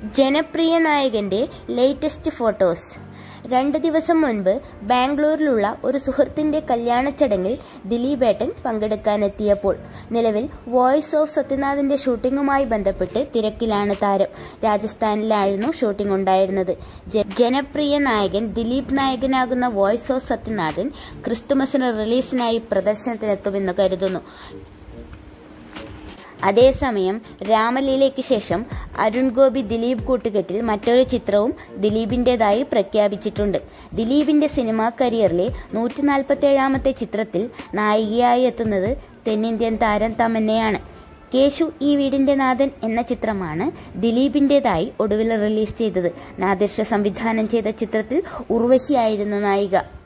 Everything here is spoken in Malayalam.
ജനപ്രിയ നായകന്റെ ലേറ്റസ്റ്റ് ഫോട്ടോസ് രണ്ട് ദിവസം മുൻപ് ബാംഗ്ലൂരിലുള്ള ഒരു സുഹൃത്തിന്റെ കല്യാണ ചടങ്ങിൽ ദിലീപേട്ടൻ പങ്കെടുക്കാനെത്തിയപ്പോൾ നിലവിൽ വോയിസ് ഓഫ് സത്യനാഥിന്റെ ഷൂട്ടിംഗുമായി ബന്ധപ്പെട്ട് തിരക്കിലാണ് താരം രാജസ്ഥാനിലായിരുന്നു ഷൂട്ടിംഗ് ഉണ്ടായിരുന്നത് ജ- ജനപ്രിയ നായകൻ ദിലീപ് നായകനാകുന്ന വോയിസ് ഓഫ് സത്യനാഥൻ ക്രിസ്തുമസിന് റിലീസിനായി പ്രദർശനത്തിനെത്തുമെന്ന് കരുതുന്നു അതേസമയം രാമലീലയ്ക്ക് ശേഷം അരുൺ ഗോപി ദിലീപ് കൂട്ടുകെട്ടിൽ മറ്റൊരു ചിത്രവും ദിലീപിന്റേതായി പ്രഖ്യാപിച്ചിട്ടുണ്ട് ദിലീപിന്റെ സിനിമാ കരിയറിലെ നൂറ്റി നാൽപ്പത്തേഴാമത്തെ ചിത്രത്തിൽ നായികയായി എത്തുന്നത് തെന്നിന്ത്യൻ താരം തമന്നയാണ് കേശു ഈ വീടിന്റെ നാഥൻ എന്ന ചിത്രമാണ് ദിലീപിന്റേതായി ഒടുവിൽ റിലീസ് ചെയ്തത് നാദിർഷ സംവിധാനം ചെയ്ത ചിത്രത്തിൽ ഉർവശിയായിരുന്നു നായിക